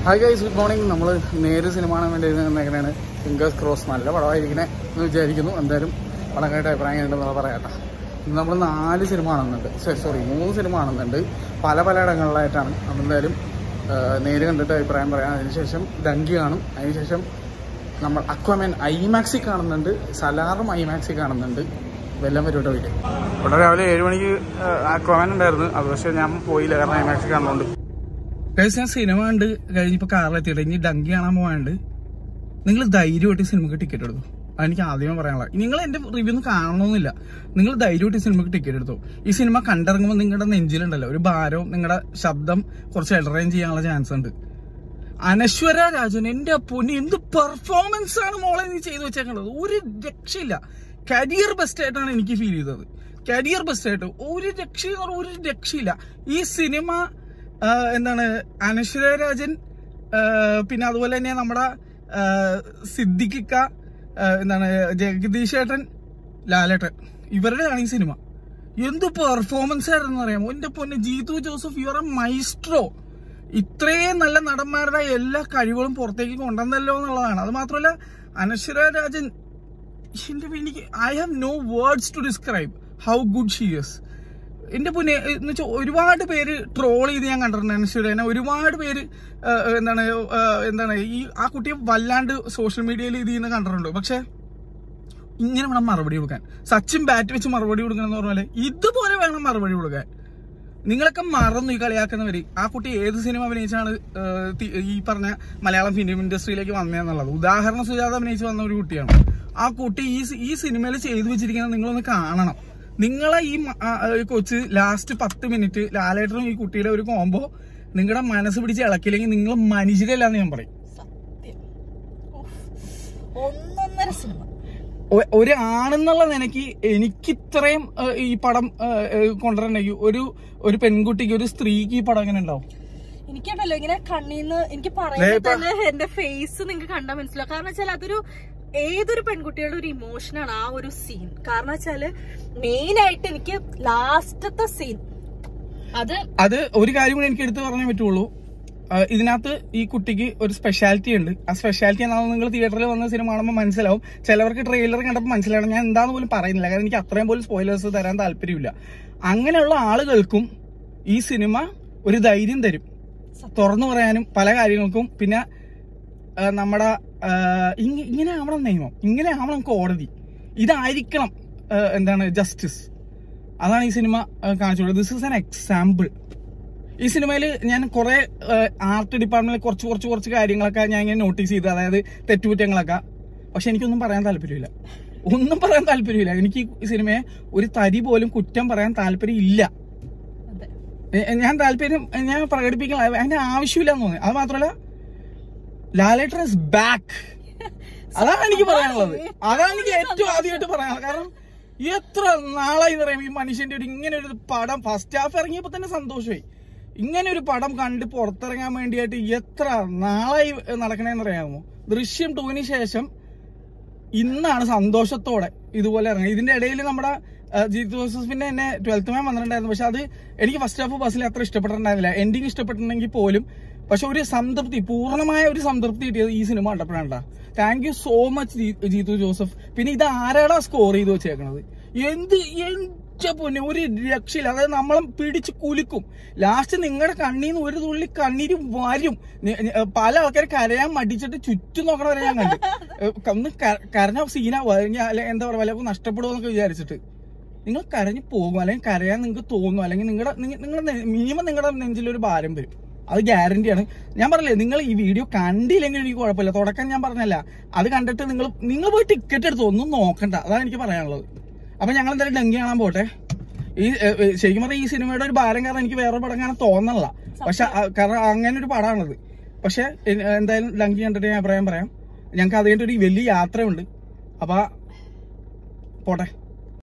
Hi guys good morning നമ്മൾ നേര് cinema കാണാൻ വേണ്ടി എങ്ങനെയാണ് ഫിംഗേഴ്സ് ക്രോസ് നല്ല പടമായിരിക്കണേ എന്ന് വിചാരിക്കുന്നു എന്തായാലും പടം കേട്ട അഭിപ്രായം ഉണ്ടെന്നുള്ള പറയാട്ടെ ഇന്ന് നമ്മൾ നാല് സിനിമ കാണുന്നുണ്ട് സോറി മൂന്ന് സിനിമ കാണുന്നുണ്ട് പല പല ഇടങ്ങളിലായിട്ടാണ് അപ്പോൾ എന്തായാലും ആ, നേര് കണ്ടിട്ട് അഭിപ്രായം പറയാം അതിനുശേഷം ഡങ്കി കാണും അതിനുശേഷം നമ്മൾ അക്വമൻ ഐമാക്സിൽ കാണുന്നുണ്ട് സലാറും ഐമാക്സിൽ കാണുന്നുണ്ട് വെല്ലം വരും വീട്ടിൽ ഇവിടെ രാവിലെ ഏഴ് മണിക്ക് അക്വമൻ ഉണ്ടായിരുന്നു അത് പക്ഷേ ഞാൻ പോയില്ല കാരണം ഐമാക്സിൽ കാണുന്നുണ്ട് ഗൈസ് ഞാൻ സിനിമ കണ്ട് കഴിഞ്ഞിപ്പോ കാറിലെത്തിയിട്ട് ഇനി ഡങ്കി കാണാൻ പോകാണ്ട് നിങ്ങൾ ധൈര്യമായിട്ട് സിനിമക്ക് ടിക്കറ്റ് എടുത്തു അതെനിക്ക് ആദ്യമേ പറയാനുള്ള നിങ്ങൾ എന്റെ റിവ്യൂ ഒന്നും കാണണമെന്നില്ല നിങ്ങൾ ധൈര്യമായിട്ട് സിനിമക്ക് ടിക്കറ്റ് എടുത്തു ഈ സിനിമ കണ്ടിറങ്ങുമ്പോൾ നിങ്ങളുടെ നെഞ്ചിലുണ്ടല്ലോ ഒരു ഭാരവും നിങ്ങളുടെ ശബ്ദം കുറച്ച് എൽറേഞ്ച് ചെയ്യാനുള്ള ചാൻസ് ഉണ്ട് അനശ്വര രാജൻ എന്റെ പൊന്നി എന്ത് പെർഫോമൻസ് ആണ് മോളെ നീ ചെയ്തു വെച്ചേക്കുന്നത് ഒരു രക്ഷയില്ല കരിയർ ബെസ്റ്റ് ആയിട്ടാണ് എനിക്ക് ഫീൽ ചെയ്തത് കരിയർ ബെസ്റ്റ് ആയിട്ട് ഒരു രക്ഷ ഒരു രക്ഷയില്ല ഈ സിനിമ ആ, എന്താണ് അനശ്വര രാജൻ ആ, പിന്നെ അതുപോലെ തന്നെ നമ്മുടെ ആ, സിദ്ദിഖിക്ക ആ, എന്താണ് ജഗദീഷ് ഏട്ടൻ ലാലേട്ടൻ ഇവരുടെയാണ് ഈ സിനിമ എന്ത് പെർഫോമൻസ് ആയിരുന്നു അറിയാമോ എന്റെ പൊന്നെ Jeethu Joseph your a maestro ഇത്രയും നല്ല നടന്മാരുടെ എല്ലാ കഴിവുകളും പുറത്തേക്ക് കൊണ്ടുവന്നല്ലോ എന്നുള്ളതാണ് അത് മാത്രമല്ല അനശ്വര രാജൻ എന്റെ എനിക്ക് I have no words to describe how good she is എന്റെ പൊന്നെ എന്ന് വെച്ചാൽ ഒരുപാട് പേര് ട്രോൾ ചെയ്ത് ഞാൻ കണ്ടിട്ടുണ്ട് അനശ്വരനെ ഒരുപാട് പേര് ആ, എന്താണ് ആ, എന്താണ് ഈ ആ കുട്ടിയെ വല്ലാണ്ട് സോഷ്യൽ മീഡിയയിൽ ഇത് ചെയ്യുന്ന കണ്ടിട്ടുണ്ട് പക്ഷെ ഇങ്ങനെ വേണം മറുപടി കൊടുക്കാൻ സച്ചിൻ ബാറ്റ് വെച്ച് മറുപടി കൊടുക്കണം എന്ന് പറഞ്ഞാല് ഇതുപോലെ വേണം മറുപടി കൊടുക്കാൻ നിങ്ങളൊക്കെ മറന്നു ഈ കളിയാക്കുന്നവര് ആ കുട്ടി ഏത് സിനിമ അഭിനയിച്ചാണ് ഏഹ്, തി- ഈ പറഞ്ഞ മലയാളം ഫിലിം ഇൻഡസ്ട്രിയിലേക്ക് വന്നതെന്നുള്ളത് ഉദാഹരണം സുജാത അഭിനയിച്ച് വന്ന ഒരു കുട്ടിയാണ് ആ കുട്ടി ഈ സി- ഈ സിനിമയിൽ ചെയ്തു വെച്ചിരിക്കുന്നത് നിങ്ങളൊന്ന് കാണണം നിങ്ങളെ ഈ മ- ആ, ആ, കൊച്ച് ലാസ്റ്റ് പത്ത് മിനിറ്റ് ലാലേട്ടനും ഈ കുട്ടിയുടെ ഒരു കോംബോ നിങ്ങളുടെ മനസ്സ് പിടിച്ച് ഇളക്കില്ലെങ്കിൽ നിങ്ങൾ മനുഷ്യരല്ലാന്ന് ഞാൻ പറയും സത്യം ഉഫ്. ഒന്നൊന്നര സിനിമ ഒ- ഒരു ആണെന്നുള്ള നിലയ്ക്ക് എനിക്ക് ഇത്രയും ഏഹ്, ഈ പടം ഏഹ്, ഏഹ്, കൊണ്ടുവരണമെങ്കിൽ ഒരു ഒരു പെൺകുട്ടിക്ക് ഒരു സ്ത്രീക്ക് ഈ പടം എങ്ങനെ ഉണ്ടാവും എനിക്കുണ്ടല്ലോ ഇങ്ങനെ കണ്ണീന്ന് എനിക്ക് ദേ പറയുമ്പോൾ ഇപ്പൊ- തന്നെ എന്റെ ഫേസ് നിങ്ങൾക്ക് കണ്ടാൽ മനസ്സിലാവും കാരണം വെച്ചാൽ അതൊരു ഏതൊരു പെൺകുട്ടിയുടെ ഒരു ഇമോഷനാണ് ആ ഒരു സീൻ കാരണം വെച്ചാല് മെയിൻ ആയിട്ട് എനിക്ക് ലാസ്റ്റത്തെ സീൻ അത് അത് ഒരു കാര്യം കൂടി എനിക്ക് എടുത്ത് പറഞ്ഞേ പറ്റുള്ളൂ ആ, ഇതിനകത്ത് ഈ കുട്ടിക്ക് ഒരു സ്പെഷ്യാലിറ്റി ഉണ്ട് ആ സ്പെഷ്യാലിറ്റി എന്താണെന്ന് നിങ്ങൾ തിയേറ്ററിൽ വന്ന സിനിമ കാണുമ്പോൾ മനസ്സിലാവും ചിലവർക്ക് ട്രെയിലർ കണ്ടപ്പോൾ മനസ്സിലാവണം ഞാൻ എന്താന്ന് പോലും പറയുന്നില്ല കാരണം എനിക്ക് അത്രയും പോലും സ്പോയിലേഴ്സ് തരാൻ താല്പര്യമില്ല അങ്ങനെയുള്ള ആളുകൾക്കും ഈ സിനിമ ഒരു ധൈര്യം തരും തുറന്നു പറയാനും പല കാര്യങ്ങൾക്കും പിന്നെ ആ, നമ്മുടെ ആ, ഇങ്ങ- ഇങ്ങനെ ആവണം നിയമം ഇങ്ങനെ ആവണം കോടതി ഇതായിരിക്കണം ആ, എന്താണ് ജസ്റ്റിസ് അതാണ് ഈ സിനിമ കാണിച്ചു ദിസ് ഇസ് ആൻ എക്സാമ്പിൾ ഈ സിനിമയിൽ ഞാൻ കുറെ ആർട്ട് ഡിപ്പാർട്ട്മെന്റിൽ കുറച്ച് കുറച്ച് കുറച്ച് കാര്യങ്ങളൊക്കെ ഞാൻ ഇങ്ങനെ നോട്ടീസ് ചെയ്തു അതായത് തെറ്റുകുറ്റങ്ങളൊക്കെ പക്ഷെ എനിക്കൊന്നും പറയാൻ താല്പര്യമില്ല ഒന്നും പറയാൻ താല്പര്യമില്ല എനിക്ക് ഈ സിനിമയെ ഒരു തരി പോലും കുറ്റം പറയാൻ താല്പര്യം ഇല്ല അതെ എ- എ- ഞാൻ താല്പര്യം ഞാൻ പ്രകടിപ്പിക്കാൻ അതിന്റെ ആവശ്യമില്ല എന്ന് തോന്നി അത് മാത്രമല്ല ലാലേട്ടർ ഇസ് ബാക്ക് അതാണ് എനിക്ക് പറയാനുള്ളത് അതാണ് എനിക്ക് ഏറ്റവും ആദ്യമായിട്ട് പറയാനുള്ളത് കാരണം എത്ര നാളായി പറയാം ഈ മനുഷ്യന്റെ ഒരു ഇങ്ങനെ ഒരു പടം ഫസ്റ്റ് ഹാഫ് ഇറങ്ങിയപ്പോ തന്നെ സന്തോഷമായി ഇങ്ങനെ ഒരു പടം കണ്ട് പുറത്തിറങ്ങാൻ വേണ്ടിയിട്ട് എത്ര നാളായി നടക്കണേന്ന് അറിയാമോ ദൃശ്യം ടൂവിന് ശേഷം ഇന്നാണ് സന്തോഷത്തോടെ ഇതുപോലെ ഇറങ്ങി ഇതിന്റെ ഇടയിൽ നമ്മുടെ ആ, ജീത് ജോസഫിന്റെ തന്നെ ട്വൽത്ത് മാൻ വന്നിട്ടുണ്ടായിരുന്നു പക്ഷെ അത് എനിക്ക് ഫസ്റ്റ് ഹാഫ് ബസ്സിൽ അത്ര ഇഷ്ടപ്പെട്ടിട്ടുണ്ടായിരുന്നില്ല എൻഡിങ് ഇഷ്ടപ്പെട്ടിട്ടുണ്ടെങ്കിൽ പോലും പക്ഷെ ഒരു സംതൃപ്തി പൂർണ്ണമായ ഒരു സംതൃപ്തി കിട്ടിയത് ഈ സിനിമ കണ്ടപ്പോഴാണ് thank you so much Jeethu Joseph പിന്നെ ഇത് ആരാടാ സ്കോർ ചെയ്ത് വെച്ചേക്കണത് എന്ത് എന്റെ പൊന്നെ ഒരു രക്ഷയില്ല അതായത് നമ്മളെ പിടിച്ച് കുലുക്കും ലാസ്റ്റ് നിങ്ങളുടെ കണ്ണീന്ന് ഒരു തുള്ളി കണ്ണീര് വരും നി- നി- പല ആൾക്കാർ കരയാൻ മടിച്ചിട്ട് ചുറ്റും നോക്കണവരെ ഞാൻ കണ്ടു ഏ, ഒന്ന് ക- കരഞ്ഞ സീനാവും അല്ലെങ്കിൽ അല്ലെ- എന്താ പറയുക വല്ലതും നഷ്ടപ്പെടുമെന്നൊക്കെ വിചാരിച്ചിട്ട് നിങ്ങൾ കരഞ്ഞു പോകും അല്ലെങ്കിൽ കരയാൻ നിങ്ങൾക്ക് തോന്നും അല്ലെങ്കിൽ നിങ്ങളുടെ നിങ്ങളുടെ മിനിമം നിങ്ങളുടെ നെഞ്ചിലൊരു ഭാരം വരും അത് ഗ്യാരണ്ടിയാണ് ഞാൻ പറഞ്ഞില്ലേ നിങ്ങൾ ഈ വീഡിയോ കണ്ടില്ലെങ്കിൽ എനിക്ക് കുഴപ്പമില്ല തുടക്കം ഞാൻ പറഞ്ഞല്ല അത് കണ്ടിട്ട് നിങ്ങൾ നിങ്ങൾ പോയി ടിക്കറ്റ് എടുത്തു ഒന്നും നോക്കണ്ട അതാണ് എനിക്ക് പറയാനുള്ളത് അപ്പൊ ഞങ്ങൾ എന്തായാലും ഡങ്കി കാണാൻ പോട്ടെ ഈ ഏ, ഏ, ശരിക്കും പറഞ്ഞാൽ ഈ സിനിമയുടെ ഒരു ഭാരം കാരണം എനിക്ക് വേറെ പടം കാണാൻ തോന്നണില്ല പക്ഷെ ആ, കാരണം അങ്ങനെ ഒരു പടമാണത് പക്ഷെ എ- എന്തായാലും ഡങ്കി കണ്ടിട്ട് ഞാൻ അഭിപ്രായം പറയാം ഞങ്ങൾക്ക് അത് കഴിഞ്ഞിട്ട് ഒരു വലിയ യാത്രയുണ്ട് അപ്പൊ പോട്ടെ